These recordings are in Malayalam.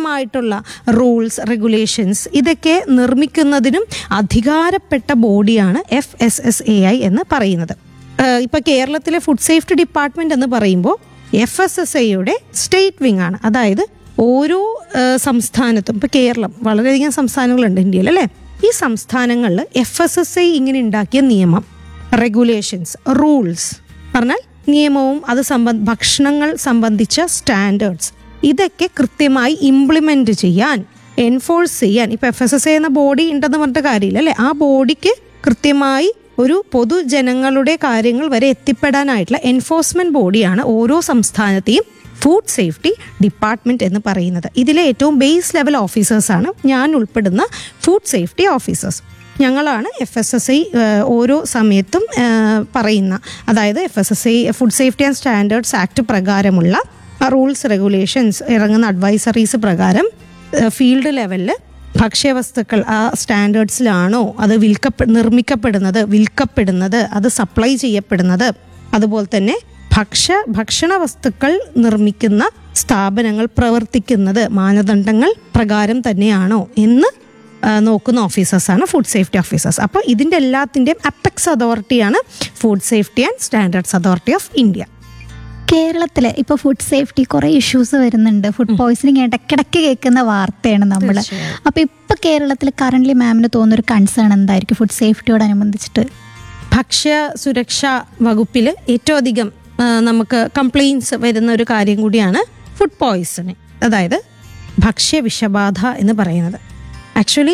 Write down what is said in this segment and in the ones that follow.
കൃത്യമായിട്ടുള്ള റൂൾസ് റെഗുലേഷൻസ് ഇതൊക്കെ നിർമ്മിക്കുന്നതിനും അധികാരപ്പെട്ട ബോഡിയാണ് F S S A I എന്ന് പറയുന്നത് ഏഹ് ഇപ്പൊ കേരളത്തിലെ ഫുഡ് സേഫ്റ്റി ഡിപ്പാർട്ട്മെന്റ് എന്ന് പറയുമ്പോൾ എഫ് എസ് എസ് ഐയുടെ സ്റ്റേറ്റ് വിങ് ആണ് അതായത് ഓരോ ഏഹ് സംസ്ഥാനത്തും ഇപ്പൊ കേരളം വളരെയധികം സംസ്ഥാനങ്ങളുണ്ട് ഇന്ത്യയിൽ അല്ലേ ഈ സംസ്ഥാനങ്ങളിൽ എഫ് എസ് എസ് ഐ ഇങ്ങനെ ഉണ്ടാക്കിയ നിയമം റെഗുലേഷൻസ് റൂൾസ് പറഞ്ഞാൽ നിയമവും അത് സംബന്ധ ഭക്ഷണങ്ങൾ സംബന്ധിച്ച സ്റ്റാൻഡേർഡ്സ് ഇതൊക്കെ കൃത്യമായി ഇംപ്ലിമെന്റ് ചെയ്യാൻ എൻഫോഴ്സ് ചെയ്യാൻ ഇപ്പൊ എഫ് എസ് എസ് എന്ന ബോഡി ഉണ്ടെന്ന് പറഞ്ഞിട്ട് കാര്യമില്ല അല്ലെ ആ ബോഡിക്ക് കൃത്യമായി ഒരു പൊതുജനങ്ങളുടെ കാര്യങ്ങൾ വരെ എത്തിപ്പെടാനായിട്ടുള്ള എൻഫോഴ്സ്മെന്റ് ബോഡിയാണ് ഓരോ സംസ്ഥാനത്തെയും ഫുഡ് സേഫ്റ്റി ഡിപ്പാർട്ട്മെന്റ് എന്ന് പറയുന്നത് ഇതിലെ ഏറ്റവും ബേസ് ലെവൽ ഓഫീസേഴ്സാണ് ഞാൻ ഉൾപ്പെടുന്ന ഫുഡ് സേഫ്റ്റി ഓഫീസേഴ്സ് ഞങ്ങളാണ് എഫ് എസ് എസ് ഐ ഓരോ സമയത്തും ആ, പറയുന്ന അതായത് F S S I food safety and standards act പ്രകാരമുള്ള റൂൾസ് റെഗുലേഷൻസ് ഇറങ്ങുന്ന അഡ്വൈസറീസ് പ്രകാരം ഫീൽഡ് ലെവലിൽ ഭക്ഷ്യവസ്തുക്കൾ ആ സ്റ്റാൻഡേർഡ്സിലാണോ അത് വിൽക്കപ്പെ നിർമ്മിക്കപ്പെടുന്നത് വിൽക്കപ്പെടുന്നത് അത് സപ്ലൈ ചെയ്യപ്പെടുന്നത് അതുപോലെ തന്നെ ഭക്ഷ്യ ഭക്ഷണ വസ്തുക്കൾ നിർമ്മിക്കുന്ന സ്ഥാപനങ്ങൾ പ്രവർത്തിക്കുന്നത് മാനദണ്ഡങ്ങൾ പ്രകാരം തന്നെയാണോ എന്ന് ആ, നോക്കുന്ന ഓഫീസേഴ്സാണ് ഫുഡ് സേഫ്റ്റി ഓഫീസേഴ്സ് അപ്പോൾ ഇതിൻ്റെ എല്ലാത്തിൻ്റെയും അപ്പെക്സ് അതോറിറ്റിയാണ് food safety and standards authority of India കേരളത്തിൽ ഇപ്പോൾ ഫുഡ് സേഫ്റ്റി കുറേ ഇഷ്യൂസ് വരുന്നുണ്ട് ഫുഡ് പോയ്സണിങ് ഇടയ്ക്കിടയ്ക്ക് കേൾക്കുന്ന വാർത്തയാണ് നമ്മൾ അപ്പോൾ ഇപ്പോൾ കേരളത്തിൽ കറൻ്റ്ലി മാമിന് തോന്നുന്ന ഒരു കൺസേൺ എന്തായിരിക്കും ഫുഡ് സേഫ്റ്റിയോടനുബന്ധിച്ചിട്ട് ഭക്ഷ്യ സുരക്ഷാ വകുപ്പിൽ ഏറ്റവും അധികം ആ, നമുക്ക് കംപ്ലയിൻസ് വരുന്ന ഒരു കാര്യം കൂടിയാണ് ഫുഡ് പോയ്സണിങ് അതായത് ഭക്ഷ്യ വിഷബാധ എന്ന് പറയുന്നത് ആക്ച്വലി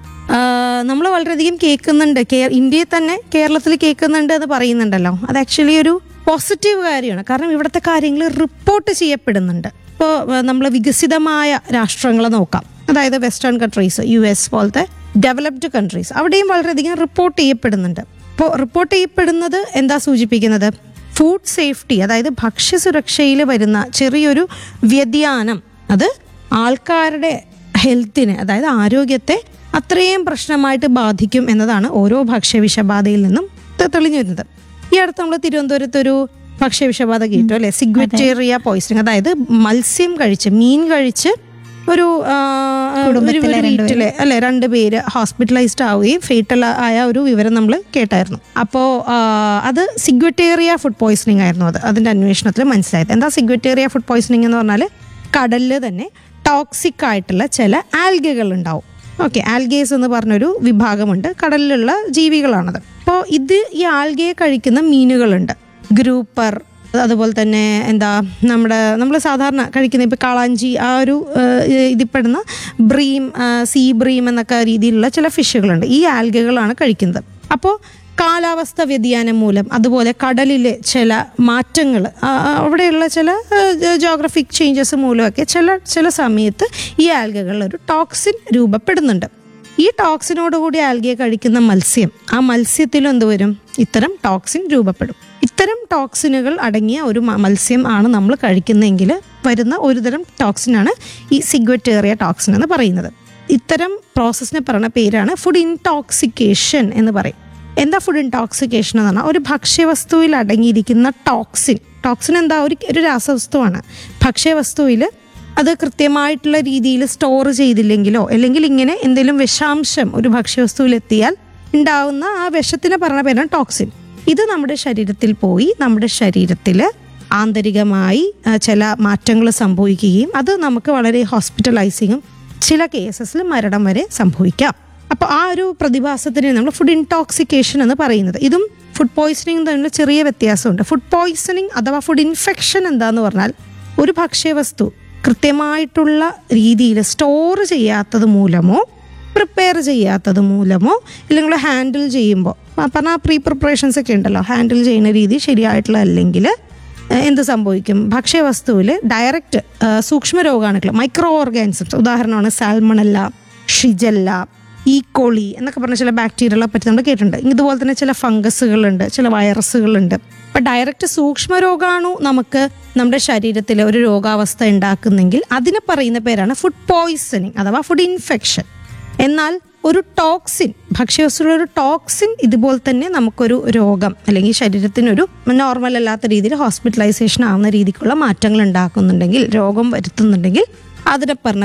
നമ്മൾ വളരെയധികം കേൾക്കുന്നുണ്ട് കേ- ഇന്ത്യയിൽ തന്നെ കേരളത്തിൽ കേൾക്കുന്നുണ്ട് എന്ന് പറയുന്നുണ്ടല്ലോ അത് ആക്ച്വലി ഒരു പോസിറ്റീവ് കാര്യമാണ് കാരണം ഇവിടുത്തെ കാര്യങ്ങൾ റിപ്പോർട്ട് ചെയ്യപ്പെടുന്നുണ്ട് ഇപ്പോൾ നമ്മൾ വികസിതമായ രാഷ്ട്രങ്ങളെ നോക്കാം അതായത് വെസ്റ്റേൺ കൺട്രീസ് യു എസ് പോലത്തെ ഡെവലപ്ഡ് കൺട്രീസ് അവിടെയും വളരെയധികം റിപ്പോർട്ട് ചെയ്യപ്പെടുന്നുണ്ട് ഇപ്പോൾ റിപ്പോർട്ട് ചെയ്യപ്പെടുന്നത് എന്താ സൂചിപ്പിക്കുന്നത് ഫുഡ് സേഫ്റ്റി അതായത് ഭക്ഷ്യസുരക്ഷയിൽ വരുന്ന ചെറിയൊരു വ്യതിയാനം അത് ആൾക്കാരുടെ ഹെൽത്തിനെ അതായത് ആരോഗ്യത്തെ അത്രയും പ്രശ്നമായിട്ട് ബാധിക്കും എന്നതാണ് ഓരോ ഭക്ഷ്യവിഷബാധയിൽ നിന്നും തെ- തെളിഞ്ഞു വരുന്നത് ഈ അടുത്ത് നമ്മൾ തിരുവനന്തപുരത്ത് ഒരു ഭക്ഷ്യവിഷബാധ കേട്ടു അല്ലെ സിഗ്വറ്റേറിയ പോയിസണിങ് അതായത് മത്സ്യം കഴിച്ച് മീൻ കഴിച്ച് ഒരു ആ, ഒരു കുടുംബത്തിലെ ഒരു വീട്ടിലെ അല്ലെ രണ്ടുപേര് ഹോസ്പിറ്റലൈസ്ഡ് ആവുകയും ഫേറ്റൽ ആയ ഒരു വിവരം നമ്മൾ കേട്ടായിരുന്നു അപ്പോൾ അത് സിഗ്വറ്റേറിയ ഫുഡ് പോയിസണിങ് ആയിരുന്നു അത് അതിന്റെ അന്വേഷണത്തിൽ മനസ്സിലായത് എന്താ സിഗ്വറ്റേറിയ ഫുഡ് പോയിസണിങ് എന്ന് പറഞ്ഞാൽ കടലിൽ തന്നെ ടോക്സിക് ആയിട്ടുള്ള ചില ആൽഗകൾ ഉണ്ടാവും ഓക്കെ ആൽഗേസ് എന്ന് പറഞ്ഞൊരു വിഭാഗമുണ്ട് കടലിലുള്ള ജീവികളാണത് അപ്പോൾ ഇത് ഈ ആൽഗയെ കഴിക്കുന്ന മീനുകളുണ്ട് ഗ്രൂപ്പർ അതുപോലെ തന്നെ എന്താ നമ്മുടെ നമ്മൾ സാധാരണ കഴിക്കുന്ന ഇപ്പോൾ കാളാഞ്ചി ആ ഒരു ഏഹ്, ഇതിൽപ്പെടുന്ന ബ്രീം ആ, സീ ബ്രീം എന്നൊക്കെ രീതിയിലുള്ള ചില ഫിഷുകളുണ്ട് ഈ ആൽഗകളാണ് കഴിക്കുന്നത് അപ്പോൾ കാലാവസ്ഥ വ്യതിയാനം മൂലം അതുപോലെ കടലിലെ ചില മാറ്റങ്ങൾ അവിടെയുള്ള ചില ജോഗ്രഫിക് ചേഞ്ചസ് മൂലമൊക്കെ ചില ചില സമയത്ത് ഈ ആൽഗകളിൽ ഒരു ടോക്സിൻ രൂപപ്പെടുന്നുണ്ട് ഈ ടോക്സിനോടുകൂടി ആൽഗയെ കഴിക്കുന്ന മത്സ്യം ആ മത്സ്യത്തിലും എന്ത് വരും ഇത്തരം ടോക്സിൻ രൂപപ്പെടും ഇത്തരം ടോക്സിനുകൾ അടങ്ങിയ ഒരു മ- മത്സ്യം ആണ് നമ്മൾ കഴിക്കുന്നതെങ്കിൽ വരുന്ന ഒരുതരം ടോക്സിനാണ് ഈ സിഗ്വറ്റേറിയ ടോക്സിൻ എന്ന് പറയുന്നത് ഇത്തരം പ്രോസസ്സിനെ പറയുന്ന പേരാണ് ഫുഡ് ഇൻടോക്സിക്കേഷൻ എന്ന് പറയും എന്താ ഫുഡ് ഇൻടോക്സിക്കേഷൻ എന്ന് പറഞ്ഞാൽ ഒരു ഭക്ഷ്യവസ്തുവിൽ അടങ്ങിയിരിക്കുന്ന ടോക്സിൻ ടോക്സിൻ എന്താ ഒരു ഒരു രാസവസ്തുവാണ് ഭക്ഷ്യവസ്തുവിൽ അത് കൃത്യമായിട്ടുള്ള രീതിയിൽ സ്റ്റോർ ചെയ്തില്ലെങ്കിലോ അല്ലെങ്കിൽ ഇങ്ങനെ എന്തെങ്കിലും വിഷാംശം ഒരു ഭക്ഷ്യവസ്തുവിൽ എത്തിയാൽ ഉണ്ടാവുന്ന ആ വിഷത്തിന് പറഞ്ഞ പേരാണ് ടോക്സിൻ ഇത് നമ്മുടെ ശരീരത്തിൽ പോയി നമ്മുടെ ശരീരത്തിൽ ആന്തരികമായി ആ, ചില മാറ്റങ്ങൾ സംഭവിക്കുകയും അത് നമുക്ക് വളരെ ഹോസ്പിറ്റലൈസിങ്ങും ചില കേസസിൽ മരണം വരെ സംഭവിക്കാം അപ്പോൾ ആ ഒരു പ്രതിഭാസത്തിന് നമ്മൾ ഫുഡ് ഇൻടോക്സിക്കേഷൻ എന്ന് പറയുന്നത് ഇതും ഫുഡ് പോയ്സണിങ് തമ്മിൽ ചെറിയ വ്യത്യാസമുണ്ട് ഫുഡ് പോയ്സണിങ് അഥവാ ഫുഡ് ഇൻഫെക്ഷൻ എന്താന്ന് പറഞ്ഞാൽ ഒരു ഭക്ഷ്യവസ്തു കൃത്യമായിട്ടുള്ള രീതിയിൽ സ്റ്റോർ ചെയ്യാത്തത് മൂലമോ പ്രിപ്പയർ ചെയ്യാത്തത് മൂലമോ ഇല്ലെങ്കിൽ ഹാൻഡിൽ ചെയ്യുമ്പോൾ പറഞ്ഞാൽ പ്രീ പ്രിപ്പറേഷൻസ് ഒക്കെ ഉണ്ടല്ലോ ഹാൻഡിൽ ചെയ്യുന്ന രീതി ശരിയായിട്ടുള്ള അല്ലെങ്കിൽ ഏഹ് എന്ത് സംഭവിക്കും ഭക്ഷ്യവസ്തുവിൽ ഡയറക്റ്റ് സൂക്ഷ്മ രോഗാണുക്കൾ മൈക്രോ ഓർഗാനിസംസ് ഉദാഹരണമാണ് സാൽമണല്ല ഷിജല്ല ഈക്കോളി എന്നൊക്കെ പറഞ്ഞ ചില ബാക്ടീരിയകളെ പറ്റി നമ്മൾ കേട്ടിട്ടുണ്ട് ഇതുപോലെ തന്നെ ചില ഫംഗസുകളുണ്ട് ചില വൈറസുകളുണ്ട് അപ്പം ഡയറക്റ്റ് സൂക്ഷ്മ രോഗാണു നമുക്ക് നമ്മുടെ ശരീരത്തിൽ ഒരു രോഗാവസ്ഥ ഉണ്ടാക്കുന്നെങ്കിൽ അതിനെ പറയുന്ന പേരാണ് ഫുഡ് പോയ്സണിങ് അഥവാ ഫുഡ് ഇൻഫെക്ഷൻ എന്നാൽ ഒരു ടോക്സിൻ ഭക്ഷ്യവസ്തുവിൽ ഒരു ടോക്സിൻ ഇതുപോലെ തന്നെ നമുക്കൊരു രോഗം അല്ലെങ്കിൽ ശരീരത്തിനൊരു നോർമൽ അല്ലാത്ത രീതിയിൽ ഹോസ്പിറ്റലൈസേഷൻ ആവുന്ന രീതിക്കുള്ള മാറ്റങ്ങൾ ഉണ്ടാക്കുന്നുണ്ടെങ്കിൽ രോഗം വരുത്തുന്നുണ്ടെങ്കിൽ അതിനെ പറഞ്ഞ